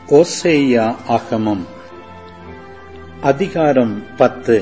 ஓசேயா ஆகமம் அதிகாரம் பத்து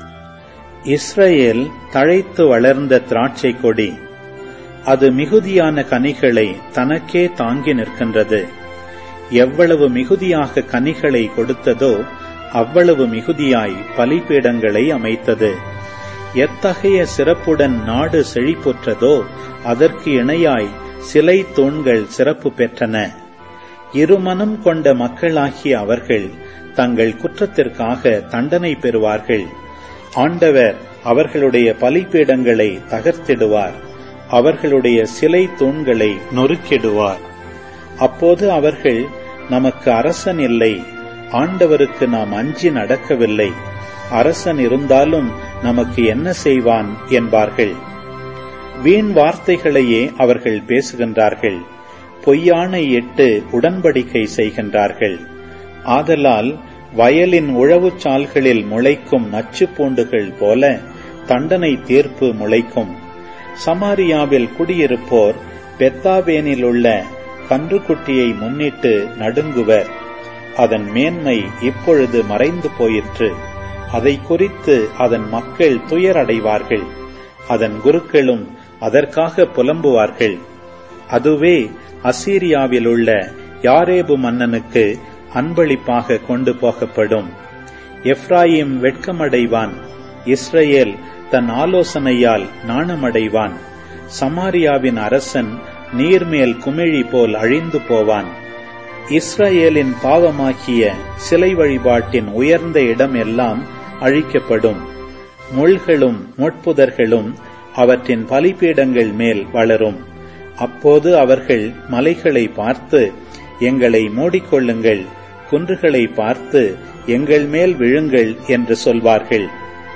இஸ்ரவேல் தழைத்து வளர்ந்த திராட்சை கொடி அது மிகுதியான கனிகளை தனக்கே தாங்கி நிற்கின்றது எவ்வளவு மிகுதியாக கனிகளை கொடுத்ததோ அவ்வளவு மிகுதியாய் பலிபீடங்களை அமைத்தது எத்தகைய சிறப்புடன் நாடு செழிப்புற்றதோ அதற்கு இணையாய் சிலை தூண்கள் சிறப்பு பெற்றன இருமனம் கொண்ட மக்களாகிய அவர்கள் தங்கள் குற்றத்திற்காக தண்டனை பெறுவார்கள் ஆண்டவர் அவர்களுடைய பலிபீடங்களை தகர்த்திடுவார் அவர்களுடைய சிலை தூண்களை நொறுக்கிடுவார் அப்போது அவர்கள் நமக்கு அரசன் இல்லை ஆண்டவருக்கு நாம் அஞ்சி நடக்கவில்லை அரசன் இருந்தாலும் நமக்கு என்ன செய்வான் என்பார்கள் வீண் வார்த்தைகளையே அவர்கள் பேசுகின்றார்கள் பொய்யானை இட்டு உடன்படிக்கை செய்கின்றார்கள் ஆதலால் வயலின் உழவுச் சால்களில் முளைக்கும் நச்சு பூண்டுகள் போல தண்டனை தீர்ப்பு முளைக்கும் சமாரியாவில் குடியிருப்போர் பெத்தாவேனில் உள்ள கன்றுக்குட்டியை முன்னிட்டு நடுங்குவர் அதன் மேன்மை இப்பொழுது மறைந்து போயிற்று அதை குறித்து அதன் மக்கள் துயரடைவார்கள் அதன் குருக்களும் அதற்காக புலம்புவார்கள் அதுவே அசீரியாவில் உள்ள யாரேபு மன்னனுக்கு அன்பளிப்பாக கொண்டு போகப்படும் எப்ராயிம் வெட்கமடைவான் இஸ்ரேல் தன் ஆலோசனையால் நாணமடைவான் சமாரியாவின் அரசன் நீர்மேல் குமிழி போல் அழிந்து போவான் இஸ்ரேலின் பாவமாக்கிய சிலை வழிபாட்டின் உயர்ந்த இடம் எல்லாம் அழிக்கப்படும் முள்களும் முட்புதர்களும் அவற்றின் பலிபீடங்கள் மேல் வளரும் அப்போது அவர்கள் மலைகளை பார்த்து எங்களை மூடிக்கொள்ளுங்கள் குன்றுகளை பார்த்து எங்கள் மேல் விழுங்கள் என்று சொல்வார்கள்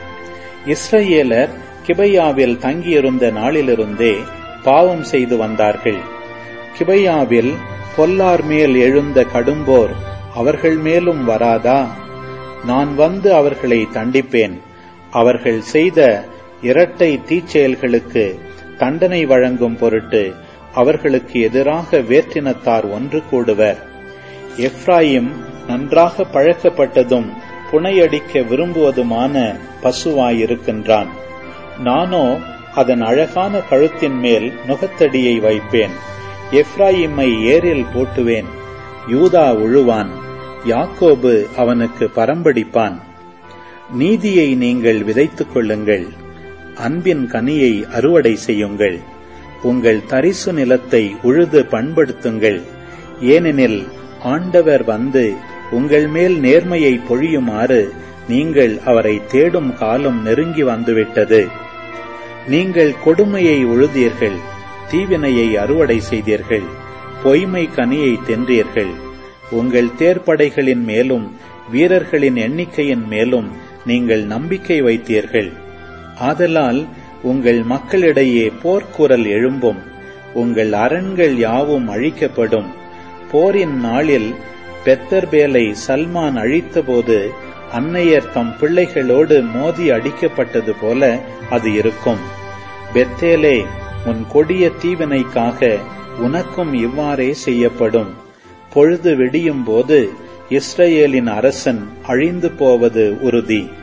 இஸ்ரேலர் கிபையாவில் தங்கியிருந்த நாளிலிருந்தே பாவம் செய்து வந்தார்கள் கிபையாவில் பொல்லார் மேல் எழுந்த கடும்போர் அவர்கள் மேலும் வராதா நான் வந்து அவர்களை தண்டிப்பேன் அவர்கள் செய்த இரட்டை தீச்செயல்களுக்கு தண்டனை வழங்கும் பொருட்டு அவர்களுக்கு எதிராக வேற்றினத்தார் ஒன்று கூடுவர் எப்ராயிம் நன்றாக பழக்கப்பட்டதும் புனையடிக்க விரும்புவதுமான பசுவாயிருக்கின்றான் நானோ அதன் அழகான கழுத்தின் மேல் நுகத்தடியை வைப்பேன் எப்ராயிமை ஏரில் போட்டுவேன் யூதா உழுவான் யாக்கோபு அவனுக்கு பரம்படிப்பான் நீதியை நீங்கள் விதைத்துக் கொள்ளுங்கள் அன்பின் கனியை அறுவடை செய்யுங்கள் உங்கள் தரிசு நிலத்தை உழுது பண்படுத்துங்கள் ஏனெனில் ஆண்டவர் வந்து உங்கள் மேல் நேர்மையை பொழியுமாறு நீங்கள் அவரை தேடும் காலம் நெருங்கி வந்துவிட்டது நீங்கள் கொடுமையை உழுதீர்கள் தீவினையை அறுவடை செய்தீர்கள் பொய்மை கனியை தென்றீர்கள் உங்கள் தேர்ப்படைகளின் மேலும் வீரர்களின் எண்ணிக்கையின் மேலும் நீங்கள் நம்பிக்கை வைத்தீர்கள் ஆதலால் உங்கள் மக்களிடையே போர்க்குரல் எழும்பும் உங்கள் அரண்கள் யாவும் அழிக்கப்படும் போரின் நாளில் பெத்தர்பேலை சல்மான் அழித்தபோது அன்னையர் தம் பிள்ளைகளோடு மோதி அடிக்கப்பட்டது போல அது இருக்கும் பெத்தேலே உன் கொடிய தீவினைக்காக உனக்கும் இவ்வாறே செய்யப்படும் பொழுது விடியும் போது இஸ்ரேலின் அரசன் அழிந்து போவது உறுதி